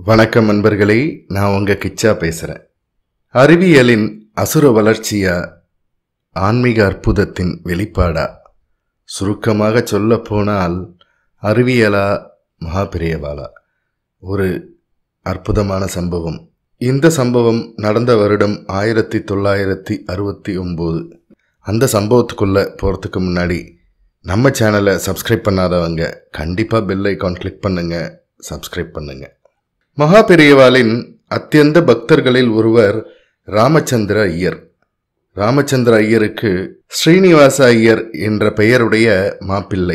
வணக்கம் நண்பர்களே நான் உங்க கிச்சா பேசுறேன் அறிவியலின் அசுர வளர்ச்சியா ஆன்மீக அற்புதத்தின் வெளிப்பாடா சுருக்கமாக சொல்ல போனால் அறிவியலா மகாபிரியவாலா ஒரு அற்புதமான சம்பவம் இந்த சம்பவம் நடந்த வருடம் ஆயிரத்தி தொள்ளாயிரத்தி அறுபத்தி ஒம்பது அந்த சம்பவத்துக்குள்ள போகிறதுக்கு முன்னாடி நம்ம சேனலை சப்ஸ்கிரைப் பண்ணாதவங்க கண்டிப்பாக பெல் ஐக்கான் கிளிக் பண்ணுங்க சப்ஸ்கிரைப் பண்ணுங்க மகா பெரியவாளின் அத்தியந்த பக்தர்களில் ஒருவர் ராமச்சந்திர ஐயர் ராமச்சந்திர ஐயருக்கு ஸ்ரீனிவாச ஐயர் என்ற பெயருடைய மாப்பிள்ளை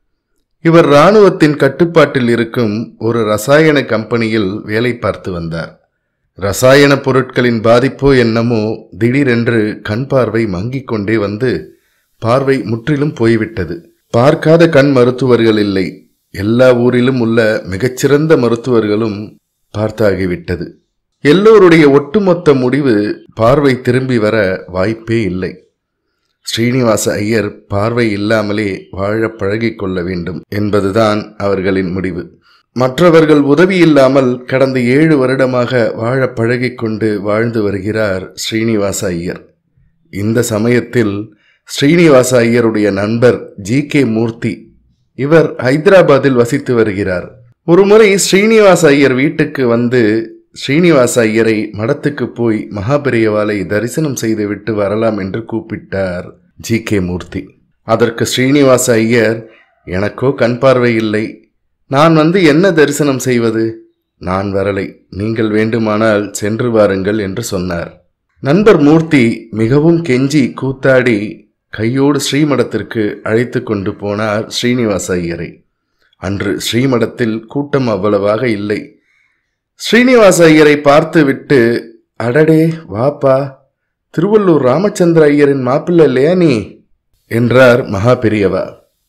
இவர் இராணுவத்தின் கட்டுப்பாட்டில் இருக்கும் ஒரு ரசாயன கம்பெனியில் வேலை பார்த்து வந்தார் ரசாயன பொருட்களின் பாதிப்போ என்னமோ திடீரென்று கண் பார்வை மங்கிக் கொண்டே வந்து பார்வை முற்றிலும் போய்விட்டது பார்க்காத கண் மருத்துவர்கள் இல்லை எல்லா ஊரிலும் உள்ள மிகச்சிறந்த மருத்துவர்களும் பார்த்தாகிவிட்டது எல்லோருடைய ஒட்டுமொத்த முடிவு பார்வை திரும்பி வர வாய்ப்பே இல்லை ஸ்ரீனிவாச ஐயர் பார்வை இல்லாமலே வாழ பழகிக் கொள்ள வேண்டும் என்பதுதான் அவர்களின் முடிவு மற்றவர்கள் உதவி இல்லாமல் கடந்த ஏழு வருடமாக வாழ பழகிக் கொண்டு வாழ்ந்து வருகிறார் ஸ்ரீனிவாச ஐயர் இந்த சமயத்தில் ஸ்ரீனிவாச ஐயருடைய நண்பர் ஜி கே மூர்த்தி இவர் ஹைதராபாத்தில் வசித்து வருகிறார் ஒருமுறை ஸ்ரீனிவாச ஐயர் வீட்டுக்கு வந்து ஸ்ரீனிவாச ஐயரை மடத்துக்கு போய் மகாபெரியவாளை தரிசனம் செய்துவிட்டு வரலாம் என்று கூப்பிட்டார் ஜி கே மூர்த்தி அதற்கு ஸ்ரீனிவாச ஐயர் எனக்கோ கண் பார்வை இல்லை நான் வந்து என்ன தரிசனம் செய்வது நான் வரலை நீங்கள் வேண்டுமானால் சென்று வாருங்கள் என்று சொன்னார் நண்பர் மூர்த்தி மிகவும் கெஞ்சி கூத்தாடி கையோடு ஸ்ரீமடத்திற்கு அழைத்து கொண்டு போனார் ஸ்ரீனிவாச ஐயரை அன்று ஸ்ரீமடத்தில் கூட்டம் அவ்வளவாக இல்லை ஸ்ரீனிவாச ஐயரை பார்த்துவிட்டு அடடே வாப்பா திருவள்ளூர் ராமச்சந்திர ஐயரின் மாப்பிள்ளை இல்லையா நீ என்றார் மகா பெரியவா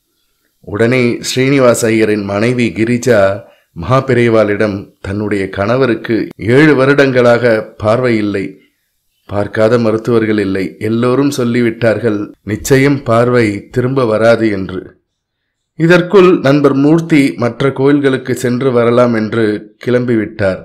உடனே ஸ்ரீனிவாச ஐயரின் மனைவி கிரிஜா மகா பெரியவாளிடம் தன்னுடைய கணவருக்கு ஏழு வருடங்களாக பார்வை இல்லை பார்க்காத மருத்துவர்கள் இல்லை எல்லோரும் சொல்லிவிட்டார்கள் நிச்சயம் பார்வை திரும்ப வராது என்று இதற்குள் நண்பர் மூர்த்தி மற்ற கோயில்களுக்கு சென்று வரலாம் என்று கிளம்பிவிட்டார்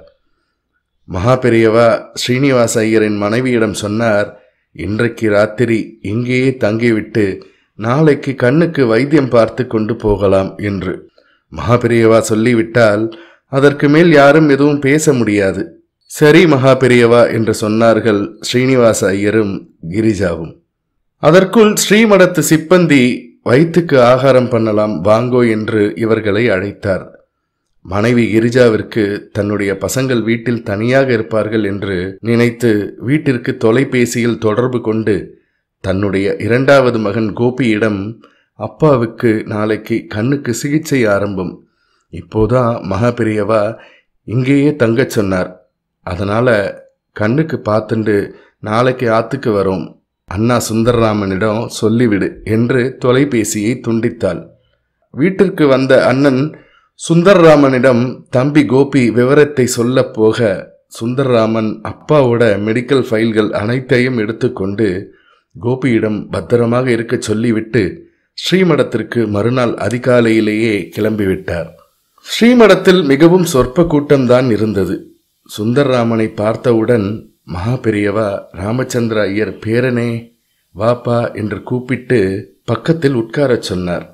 மகா பெரியவா ஸ்ரீனிவாச ஐயரின் மனைவியிடம் சொன்னார் இன்றைக்கு ராத்திரி இங்கேயே தங்கிவிட்டு நாளைக்கு கண்ணுக்கு வைத்தியம் பார்த்து கொண்டு போகலாம் என்று மகா பெரியவா சொல்லிவிட்டால் அதற்கு மேல் யாரும் எதுவும் பேச முடியாது சரி மகா பெரியவா என்று சொன்னார்கள் ஸ்ரீனிவாச ஐயரும் கிரிஜாவும் அதற்குள் ஸ்ரீமடத்து சிப்பந்தி வயிற்றுக்கு ஆகாரம் பண்ணலாம் வாங்கோ என்று இவர்களை அழைத்தார் மனைவி கிரிஜாவிற்கு தன்னுடைய பசங்கள் வீட்டில் தனியாக இருப்பார்கள் என்று நினைத்து வீட்டிற்கு தொலைபேசியில் தொடர்பு கொண்டு தன்னுடைய இரண்டாவது மகன் கோபியிடம் அப்பாவுக்கு நாளைக்கு கண்ணுக்கு சிகிச்சை ஆரம்பம் இப்போதான் மகா பெரியவா இங்கேயே தங்கச் சொன்னார் அதனால கண்ணுக்கு பார்த்துண்டு நாளைக்கு ஆத்துக்கு வரோம் அண்ணா சுந்தரராமனிடம் சொல்லிவிடு என்று தொலைபேசியை துண்டித்தாள் வீட்டிற்கு வந்த அண்ணன் சுந்தரராமனிடம் தம்பி கோபி விவரத்தை சொல்ல போக சுந்தரராமன் அப்பாவோட மெடிக்கல் ஃபைல்கள் அனைத்தையும் எடுத்துக்கொண்டு கோபியிடம் பத்திரமாக இருக்க சொல்லிவிட்டு ஸ்ரீமடத்திற்கு மறுநாள் அதிகாலையிலேயே கிளம்பிவிட்டார் ஸ்ரீமடத்தில் மிகவும் சொற்ப கூட்டம்தான் இருந்தது சுந்தரராமனை பார்த்தவுடன் மகா பெரியவா ராமச்சந்திர ஐயர் பேரனே வாப்பா என்று கூப்பிட்டு பக்கத்தில் உட்காரச் சொன்னார்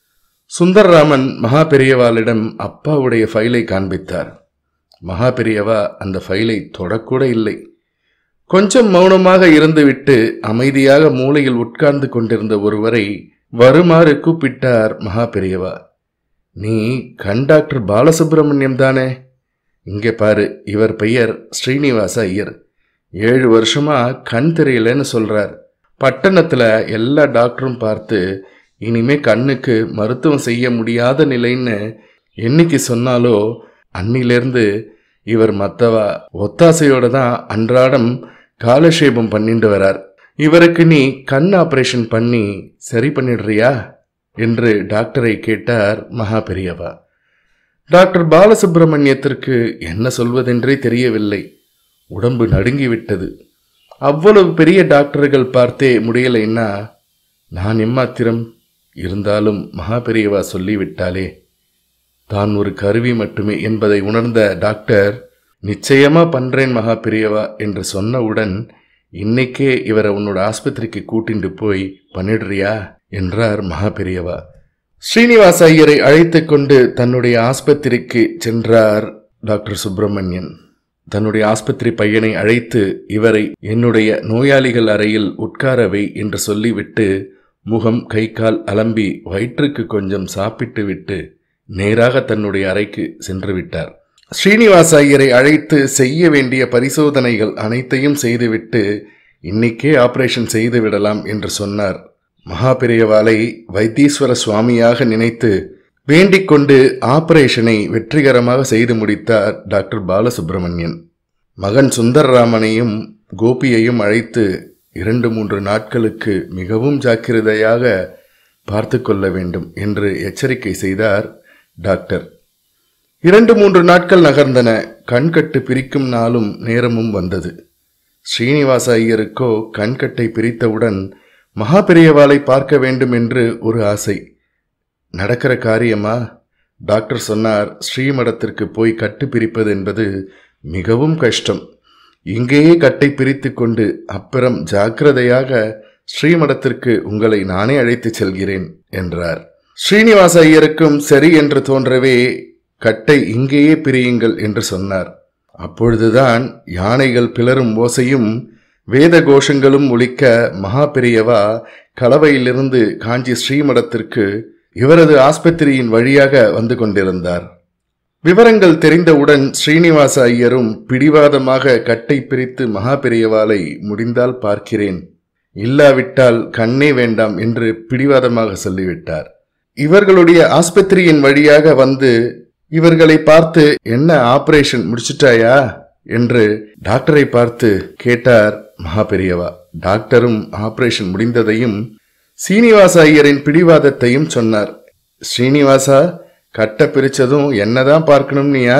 சுந்தரராமன் மகா பெரியவாளிடம் அப்பாவுடைய ஃபைலை காண்பித்தார் மகா பெரியவா அந்த ஃபைலை தொடக்கூட இல்லை கொஞ்சம் மௌனமாக இருந்துவிட்டு அமைதியாக மூலையில் உட்கார்ந்து கொண்டிருந்த ஒருவரை வருமாறு கூப்பிட்டார் மகா பெரியவா நீ கண் டாக்டர் பாலசுப்ரமணியம் தானே இங்கே பாரு இவர் பெயர் ஸ்ரீனிவாச ஐயர் ஏழு வருஷமா கண் தெரியலன்னு சொல்றார் பட்டணத்துல எல்லா டாக்டரும் பார்த்து இனிமே கண்ணுக்கு மருத்துவம் செய்ய முடியாத நிலைன்னு என்னைக்கு சொன்னாலோ அன்னிலேருந்து இவர் மத்தவா ஒத்தாசையோட தான் அன்றாடம் காலக்ஷேபம் பண்ணிட்டு வரார் இவருக்கு நீ கண் ஆபரேஷன் பண்ணி சரி பண்ணிடுறியா என்று டாக்டரை கேட்டார் மகா பெரியவா டாக்டர் பாலசுப்பிரமணியத்திற்கு என்ன சொல்வதென்றே தெரியவில்லை உடம்பு நடுங்கிவிட்டது அவ்வளவு பெரிய டாக்டர்கள் பார்த்தே முடியலைன்னா நான் எம்மாத்திரம் இருந்தாலும் மகா பெரியவா சொல்லிவிட்டாலே தான் ஒரு கருவி மட்டுமே என்பதை உணர்ந்த டாக்டர் நிச்சயமா பண்றேன் மகா பெரியவா என்று சொன்னவுடன் இன்னைக்கே இவரை உன்னோட ஆஸ்பத்திரிக்கு கூட்டிட்டு போய் பண்ணிடுறியா என்றார் மகா பெரியவா ஸ்ரீனிவாச ஐயரை அழைத்து கொண்டு தன்னுடைய ஆஸ்பத்திரிக்கு சென்றார் டாக்டர் சுப்பிரமணியன் தன்னுடைய ஆஸ்பத்திரி பையனை அழைத்து இவரை என்னுடைய நோயாளிகள் அறையில் உட்காரவை என்று சொல்லிவிட்டு முகம் கை கால் அலம்பி வயிற்றுக்கு கொஞ்சம் சாப்பிட்டு விட்டு நேராக தன்னுடைய அறைக்கு சென்று விட்டார் ஸ்ரீனிவாச ஐயரை அழைத்து செய்ய வேண்டிய பரிசோதனைகள் அனைத்தையும் செய்துவிட்டு இன்னைக்கே ஆபரேஷன் செய்து விடலாம் என்று சொன்னார் மகாபெரியவாளை வைத்தீஸ்வர சுவாமியாக நினைத்து வேண்டிக் கொண்டு ஆபரேஷனை வெற்றிகரமாக செய்து முடித்தார் டாக்டர் பாலசுப்பிரமணியன் மகன் சுந்தரராமனையும் கோபியையும் அழைத்து இரண்டு மூன்று நாட்களுக்கு மிகவும் ஜாக்கிரதையாக பார்த்து கொள்ள வேண்டும் என்று எச்சரிக்கை செய்தார் டாக்டர் இரண்டு மூன்று நாட்கள் நகர்ந்தன கண்கட்டு பிரிக்கும் நாளும் நேரமும் வந்தது ஸ்ரீனிவாச ஐயருக்கோ கண்கட்டை பிரித்தவுடன் மகாபெரியவாளை பார்க்க வேண்டும் என்று ஒரு ஆசை நடக்கிற காரியமா டாக்டர் சொன்னார் ஸ்ரீமடத்திற்கு போய் கட்டு பிரிப்பது என்பது மிகவும் கஷ்டம் இங்கேயே கட்டை பிரித்து கொண்டு அப்புறம் ஜாக்கிரதையாக ஸ்ரீமடத்திற்கு உங்களை நானே அழைத்துச் செல்கிறேன் என்றார் ஸ்ரீனிவாச ஐயருக்கும் சரி என்று தோன்றவே கட்டை இங்கேயே பிரியுங்கள் என்று சொன்னார் அப்பொழுதுதான் யானைகள் பிளரும் ஓசையும் வேத கோஷங்களும் ஒலிக்க மகா பெரியவா கலவையிலிருந்து காஞ்சி ஸ்ரீமடத்திற்கு இவரது ஆஸ்பத்திரியின் வழியாக வந்து கொண்டிருந்தார் விவரங்கள் தெரிந்தவுடன் ஸ்ரீனிவாச ஐயரும் பிடிவாதமாக கட்டை பிரித்து மகா பெரியவாளை முடிந்தால் பார்க்கிறேன் இல்லாவிட்டால் கண்ணே வேண்டாம் என்று பிடிவாதமாக சொல்லிவிட்டார் இவர்களுடைய ஆஸ்பத்திரியின் வழியாக வந்து இவர்களை பார்த்து என்ன ஆபரேஷன் முடிச்சிட்டாயா என்று டாக்டரை பார்த்து கேட்டார் மகாபெரியவா டாக்டரும் ஆபரேஷன் முடிந்ததையும் சீனிவாச ஐயரின் பிடிவாதத்தையும் சொன்னார் ஸ்ரீனிவாசா கட்ட பிரிச்சதும் என்னதான் பார்க்கணும்னியா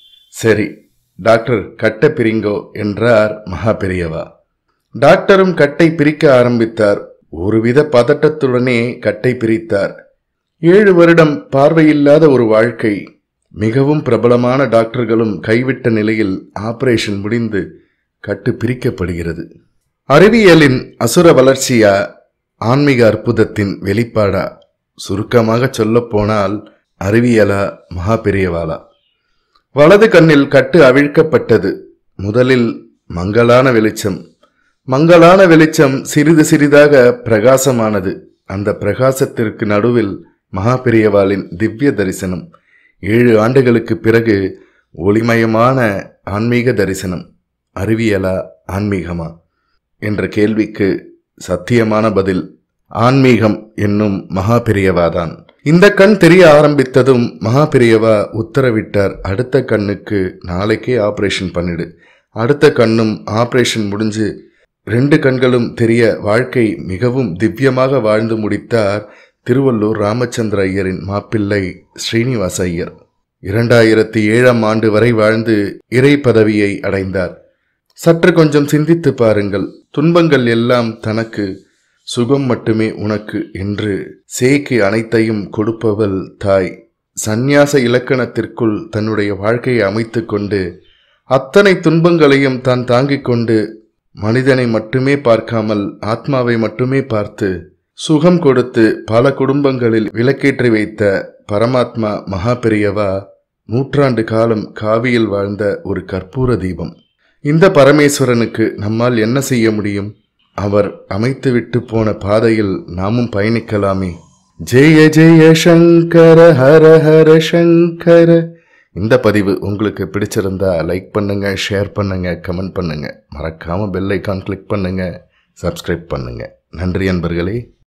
சரி டாக்டர் கட்ட பிரிங்கோ என்றார் மகாபெரியவா டாக்டரும் கட்டை பிரிக்க ஆரம்பித்தார் ஒருவித பதட்டத்துடனே கட்டை பிரித்தார் ஏழு வருடம் பார்வையில்லாத ஒரு வாழ்க்கை மிகவும் பிரபலமான டாக்டர்களும் கைவிட்ட நிலையில் ஆபரேஷன் முடிந்து கட்டு பிரிக்கப்படுகிறது அறிவியலின் அசுர வளர்ச்சியா ஆன்மீக அற்புதத்தின் வெளிப்பாடா சுருக்கமாக சொல்லப்போனால் அறிவியலா மகா பெரியவாளா வலது கண்ணில் கட்டு அவிழ்க்கப்பட்டது முதலில் மங்கலான வெளிச்சம் மங்கலான வெளிச்சம் சிறிது சிறிதாக பிரகாசமானது அந்த பிரகாசத்திற்கு நடுவில் மகா பெரியவாளின் திவ்ய தரிசனம் ஏழு ஆண்டுகளுக்கு பிறகு ஒளிமயமான ஆன்மீக தரிசனம் அறிவியலா ஆன்மீகமா என்ற கேள்விக்கு சத்தியமான பதில் ஆன்மீகம் என்னும் மகா பெரியவாதான் இந்த கண் தெரிய ஆரம்பித்ததும் மகா பெரியவா உத்தரவிட்டார் அடுத்த கண்ணுக்கு நாளைக்கே ஆபரேஷன் பண்ணிடு அடுத்த கண்ணும் ஆபரேஷன் முடிஞ்சு ரெண்டு கண்களும் தெரிய வாழ்க்கை மிகவும் திவ்யமாக வாழ்ந்து முடித்தார் திருவள்ளூர் ராமச்சந்திர ஐயரின் மாப்பிள்ளை ஸ்ரீனிவாச ஐயர் இரண்டாயிரத்தி ஏழாம் ஆண்டு வரை வாழ்ந்து இறை பதவியை அடைந்தார் சற்று கொஞ்சம் சிந்தித்து பாருங்கள் துன்பங்கள் எல்லாம் தனக்கு சுகம் மட்டுமே உனக்கு என்று சேய்க்கு அனைத்தையும் கொடுப்பவள் தாய் சந்நியாச இலக்கணத்திற்குள் தன்னுடைய வாழ்க்கையை அமைத்துக் கொண்டு அத்தனை துன்பங்களையும் தான் தாங்கிக் கொண்டு மனிதனை மட்டுமே பார்க்காமல் ஆத்மாவை மட்டுமே பார்த்து சுகம் கொடுத்து பல குடும்பங்களில் விளக்கேற்றி வைத்த பரமாத்மா மகா பெரியவா நூற்றாண்டு காலம் காவியில் வாழ்ந்த ஒரு கற்பூர தீபம் இந்த பரமேஸ்வரனுக்கு நம்மால் என்ன செய்ய முடியும் அவர் அமைத்துவிட்டு போன பாதையில் நாமும் பயணிக்கலாமே ஜெய ஜெய சங்கர ஹர ஹர சங்கர இந்த பதிவு உங்களுக்கு பிடிச்சிருந்தா லைக் பண்ணுங்க ஷேர் பண்ணுங்க கமெண்ட் பண்ணுங்க மறக்காம பெல் ஐக்கான் கிளிக் பண்ணுங்க சப்ஸ்கிரைப் பண்ணுங்க நன்றி அன்பர்களே